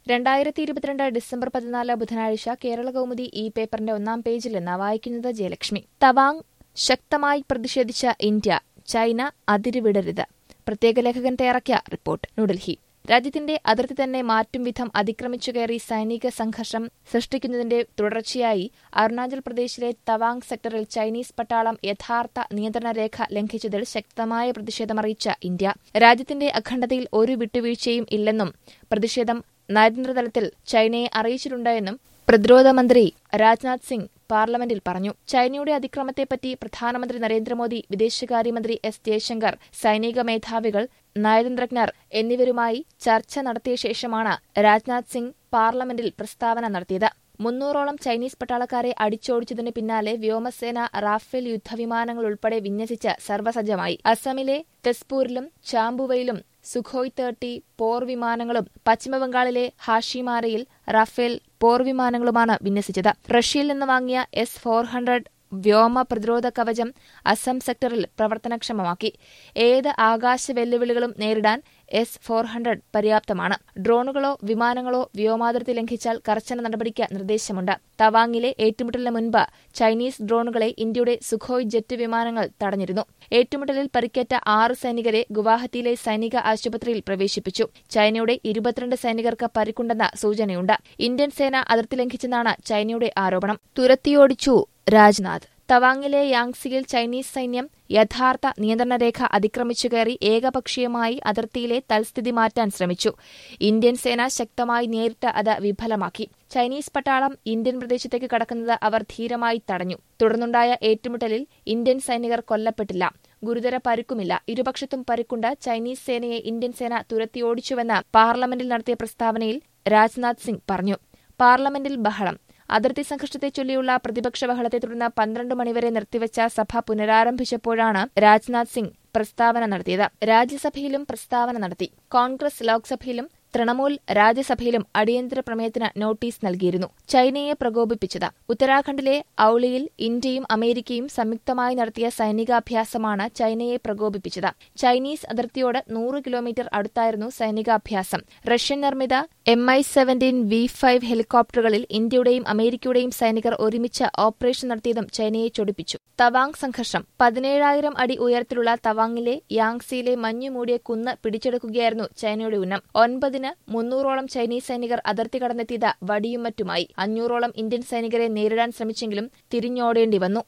രണ്ടായിരത്തി ഇരുപത്തിരണ്ട് ഡിസംബർ പതിനാല് ബുധനാഴ്ച കേരള കൗമുദി ഈ പേപ്പറിന്റെ ഒന്നാം പേജിൽ നിന്ന് വായിക്കുന്നത് ജയലക്ഷ്മി തവാങ് ശക്തമായി പ്രതിഷേധിച്ച ഇന്ത്യ ചൈന അതിരുവിടരുത് പ്രത്യേക ലേഖകൻ തയ്യാറാക്കിയ റിപ്പോർട്ട് ന്യൂഡൽഹി രാജ്യത്തിന്റെ അതിർത്തി തന്നെ മാറ്റും വിധം അതിക്രമിച്ചു കയറി സൈനിക സംഘർഷം സൃഷ്ടിക്കുന്നതിന്റെ തുടർച്ചയായി അരുണാചൽ പ്രദേശിലെ തവാങ് സെക്ടറിൽ ചൈനീസ് പട്ടാളം യഥാർത്ഥ നിയന്ത്രണ രേഖ ലംഘിച്ചതിൽ ശക്തമായ പ്രതിഷേധമറിയിച്ച ഇന്ത്യ രാജ്യത്തിന്റെ അഖണ്ഡതയിൽ ഒരു വിട്ടുവീഴ്ചയും ഇല്ലെന്നും പ്രതിഷേധം നയതന്ത്രതലത്തിൽ ചൈനയെ അറിയിച്ചിട്ടുണ്ട് എന്നും പ്രതിരോധ മന്ത്രി രാജ്നാഥ് സിംഗ് പാർലമെന്റിൽ പറഞ്ഞു ചൈനയുടെ അതിക്രമത്തെപ്പറ്റി പ്രധാനമന്ത്രി നരേന്ദ്രമോദി വിദേശകാര്യമന്ത്രി എസ് ജയശങ്കർ സൈനിക മേധാവികൾ നയതന്ത്രജ്ഞർ എന്നിവരുമായി ചർച്ച നടത്തിയ ശേഷമാണ് രാജ്നാഥ് സിംഗ് പാർലമെന്റിൽ പ്രസ്താവന നടത്തിയത് മുന്നൂറോളം ചൈനീസ് പട്ടാളക്കാരെ അടിച്ചോടിച്ചതിന് പിന്നാലെ വ്യോമസേന റാഫേൽ യുദ്ധവിമാനങ്ങൾ ഉൾപ്പെടെ വിന്യസിച്ച് സർവ്വസജ്ജമായി അസമിലെ തെസ്പൂരിലും ചാമ്പുവയിലും സുഖോയ് തേർട്ടി പോർവിമാനങ്ങളും പശ്ചിമബംഗാളിലെ ഹാഷിമാരയിൽ റഫേൽ പോർവിമാനങ്ങളുമാണ് വിന്യസിച്ചത് റഷ്യയിൽ നിന്ന് വാങ്ങിയ എസ് ഫോർ ഹൺഡ്രഡ് വ്യോമ പ്രതിരോധ കവചം അസം സെക്ടറിൽ പ്രവർത്തനക്ഷമമാക്കി ഏത് ആകാശ വെല്ലുവിളികളും നേരിടാൻ എസ് ഫോർ ഹൺഡ്രഡ് പര്യാപ്തമാണ് ഡ്രോണുകളോ വിമാനങ്ങളോ വ്യോമാതിർത്തി ലംഘിച്ചാൽ കർശന നടപടിക്ക് നിർദ്ദേശമുണ്ട് തവാങ്ങിലെ ഏറ്റുമുട്ടലിന് മുൻപ് ചൈനീസ് ഡ്രോണുകളെ ഇന്ത്യയുടെ സുഖോയ് ജെറ്റ് വിമാനങ്ങൾ തടഞ്ഞിരുന്നു ഏറ്റുമുട്ടലിൽ പരിക്കേറ്റ ആറ് സൈനികരെ ഗുവാഹത്തിയിലെ സൈനിക ആശുപത്രിയിൽ പ്രവേശിപ്പിച്ചു ചൈനയുടെ ഇരുപത്തിരണ്ട് സൈനികർക്ക് പരിക്കുണ്ടെന്ന സൂചനയുണ്ട് ഇന്ത്യൻ സേന അതിർത്തി ലംഘിച്ചെന്നാണ് ചൈനയുടെ ആരോപണം തുരത്തിയോടിച്ചു രാജ്നാഥ് തവാങ്ങിലെ യാങ്സിയിൽ ചൈനീസ് സൈന്യം യഥാർത്ഥ നിയന്ത്രണരേഖ അതിക്രമിച്ചു കയറി ഏകപക്ഷീയമായി അതിർത്തിയിലെ തൽസ്ഥിതി മാറ്റാൻ ശ്രമിച്ചു ഇന്ത്യൻ സേന ശക്തമായി നേരിട്ട് അത് വിഫലമാക്കി ചൈനീസ് പട്ടാളം ഇന്ത്യൻ പ്രദേശത്തേക്ക് കടക്കുന്നത് അവർ ധീരമായി തടഞ്ഞു തുടർന്നുണ്ടായ ഏറ്റുമുട്ടലിൽ ഇന്ത്യൻ സൈനികർ കൊല്ലപ്പെട്ടില്ല ഗുരുതര പരുക്കുമില്ല ഇരുപക്ഷത്തും പരുക്കുണ്ട് ചൈനീസ് സേനയെ ഇന്ത്യൻ സേന തുരത്തിയോടിച്ചുവെന്ന് പാർലമെന്റിൽ നടത്തിയ പ്രസ്താവനയിൽ രാജ്നാഥ് സിംഗ് പറഞ്ഞു പാർലമെന്റിൽ ബഹളം അതിർത്തി സംഘർഷത്തെ ചൊല്ലിയുള്ള പ്രതിപക്ഷ ബഹളത്തെ തുടർന്ന് പന്ത്രണ്ട് മണിവരെ നിർത്തിവച്ച സഭ പുനരാരംഭിച്ചപ്പോഴാണ് രാജ്നാഥ് സിംഗ് പ്രസ്താവന നടത്തിയത് രാജ്യസഭയിലും പ്രസ്താവന നടത്തി കോൺഗ്രസ് ലോക്സഭയിലും തൃണമൂൽ രാജ്യസഭയിലും അടിയന്തര പ്രമേയത്തിന് നോട്ടീസ് നൽകിയിരുന്നു ചൈനയെ പ്രകോപിപ്പിച്ചത് ഉത്തരാഖണ്ഡിലെ ഔളിയിൽ ഇന്ത്യയും അമേരിക്കയും സംയുക്തമായി നടത്തിയ സൈനികാഭ്യാസമാണ് ചൈനയെ പ്രകോപിപ്പിച്ചത് ചൈനീസ് അതിർത്തിയോട് നൂറ് കിലോമീറ്റർ അടുത്തായിരുന്നു സൈനികാഭ്യാസം റഷ്യൻ നിർമ്മിത M I seventeen V five ഹെലികോപ്റ്ററുകളിൽ ഇന്ത്യയുടെയും അമേരിക്കയുടെയും സൈനികർ ഒരുമിച്ച് ഓപ്പറേഷൻ നടത്തിയതും ചൈനയെ ചൊടിപ്പിച്ചു തവാങ് സംഘർഷം പതിനേഴായിരം അടി ഉയരത്തിലുള്ള തവാങ്ങിലെ യാങ്സിയിലെ മഞ്ഞുമൂടിയ കുന്ന് പിടിച്ചെടുക്കുകയായിരുന്നു ചൈനയുടെ ഉന്നം ഒൻപതിന് മുന്നൂറോളം ചൈനീസ് സൈനികർ അതിർത്തി കടന്നെത്തിയത് വടിയും മറ്റുമായി അഞ്ഞൂറോളം ഇന്ത്യൻ സൈനികരെ നേരിടാൻ ശ്രമിച്ചെങ്കിലും തിരിഞ്ഞോടേണ്ടി വന്നു